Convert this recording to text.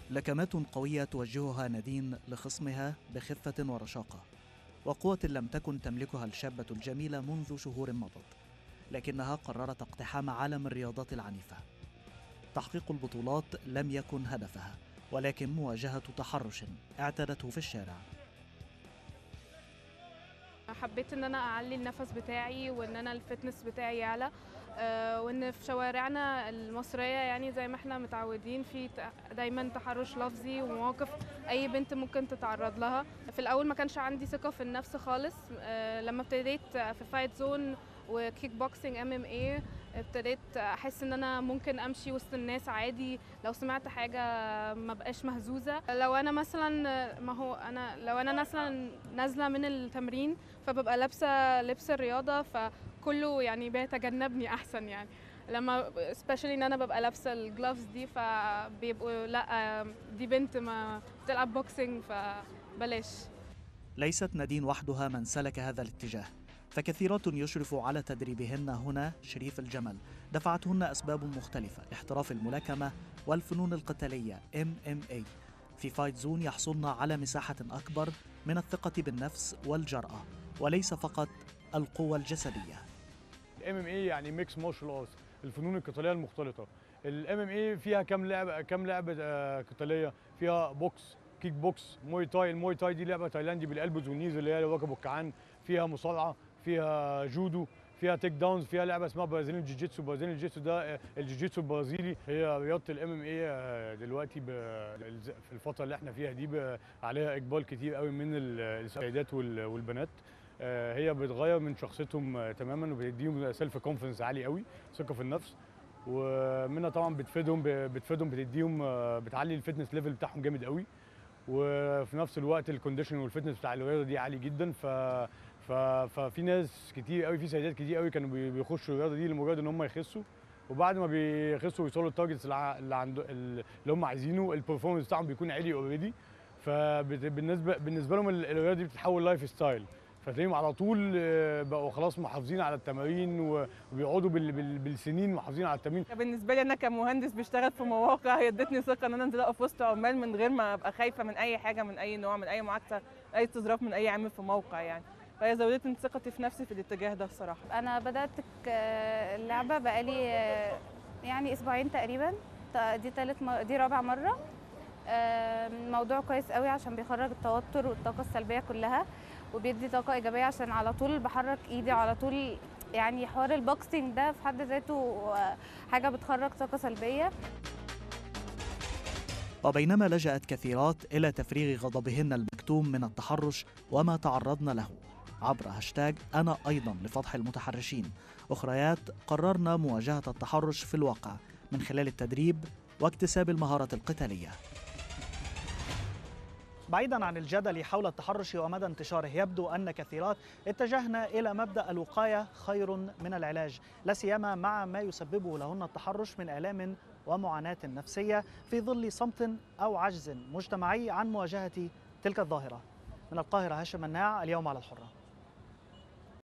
لكمات قوية توجهها نادين لخصمها بخفة ورشاقة وقوة لم تكن تملكها الشابة الجميلة منذ شهور مضت لكنها قررت اقتحام عالم الرياضات العنيفة تحقيق البطولات لم يكن هدفها ولكن مواجهة تحرش اعتادته في الشارع حبيت ان انا اعلي النفس بتاعي وان انا الفتنس بتاعي يعلى آه، وان في شوارعنا المصريه يعني زي ما احنا متعودين في ت- دايما تحرش لفظي ومواقف اي بنت ممكن تتعرض لها في الاول ما كانش عندي ثقه في النفس خالص آه، لما ابتديت في فايت زون وكيك بوكسينج ام ام اي ابتديت احس ان انا ممكن امشي وسط الناس عادي لو سمعت حاجه ما بقاش مهزوزه لو انا مثلا ما هو انا لو انا مثلا نازله من التمرين فببقى لابسه لبس الرياضه فكله يعني بيتجنبني احسن يعني لما سبيشالي ان انا ببقى لابسه الجلافز دي فبيبقوا لا دي بنت ما بتلعب بوكسينج فبلاش ليست نادين وحدها من سلك هذا الاتجاه فكثيرات يشرف على تدريبهن هنا شريف الجمل دفعتهن أسباب مختلفة لاحتراف الملاكمة والفنون القتالية MMA في فايت زون يحصلن على مساحة أكبر من الثقة بالنفس والجرأة وليس فقط القوة الجسدية الام ام اي يعني ميكس مارشال ارتس الفنون القتاليه المختلطه الام ام اي فيها كام لعبه كام لعبه آه، قتاليه فيها بوكس كيك بوكس موي تاي الموي تاي دي لعبه تايلاندي بالقلب والنيز اللي هي ركب الكعان فيها مصارعه فيها جودو فيها تيك داونز فيها لعبه اسمها برازيليان جيتسو برازيليان جيتسو ده آه، الجيتسو البرازيلي هي رياضه الام ام اي دلوقتي ب- في الفتره اللي احنا فيها دي ب- عليها اقبال كتير قوي من ال- السيدات وال- والبنات آه، هي بتغير من شخصيتهم آه، تماما وبتديهم سيلف كونفدنس عالي قوي ثقه في النفس ومنها طبعا بتفيدهم ب- بتفيدهم بتديهم آه، بتعلي الفتنس ليفل بتاعهم جامد قوي وفي نفس الوقت الكونديشن والفتنس بتاع الرياضه دي عالي جدا ف ف ففي ناس كتير قوي في سيدات كتير قوي كانوا بي- بيخشوا الرياضه دي لمجرد ان هم يخسوا وبعد ما بيخسوا ويوصلوا التارجتس اللي ع- اللي عنده اللي هم عايزينه البرفورمانس بتاعهم بيكون عالي اوريدي فبالنسبه بالنسبه لهم ال- الرياضه دي بتتحول لايف ستايل فتلاقيهم على طول آه، بقوا خلاص محافظين على التمارين و- وبيقعدوا بال- بال- بالسنين محافظين على التمرين بالنسبه لي انا كمهندس بيشتغل في مواقع هي ادتني ثقه ان انا انزل اقف وسط عمال من غير ما ابقى خايفه من اي حاجه من اي نوع من اي معاكسه اي استظراف من اي عامل في موقع يعني فهي زودتني ثقتي في نفسي في الاتجاه ده الصراحه انا بدات ك- اللعبه بقالي آه، يعني اسبوعين تقريبا ط- دي تالت م... دي رابع مره آه، الموضوع كويس قوي عشان بيخرج التوتر والطاقه السلبيه كلها وبيدي طاقه ايجابيه عشان على طول بحرك ايدي على طول يعني حوار البوكسينج ده في حد ذاته آه، حاجه بتخرج طاقه سلبيه وبينما لجأت كثيرات إلى تفريغ غضبهن المكتوم من التحرش وما تعرضن له عبر هاشتاج أنا أيضا لفضح المتحرشين أخريات قررن مواجهة التحرش في الواقع من خلال التدريب واكتساب المهارة القتالية بعيدا عن الجدل حول التحرش ومدى انتشاره يبدو ان كثيرات اتجهن الى مبدا الوقايه خير من العلاج لا سيما مع ما يسببه لهن التحرش من الام ومعاناه نفسيه في ظل صمت او عجز مجتمعي عن مواجهه تلك الظاهره من القاهره هاشم مناع اليوم على الحره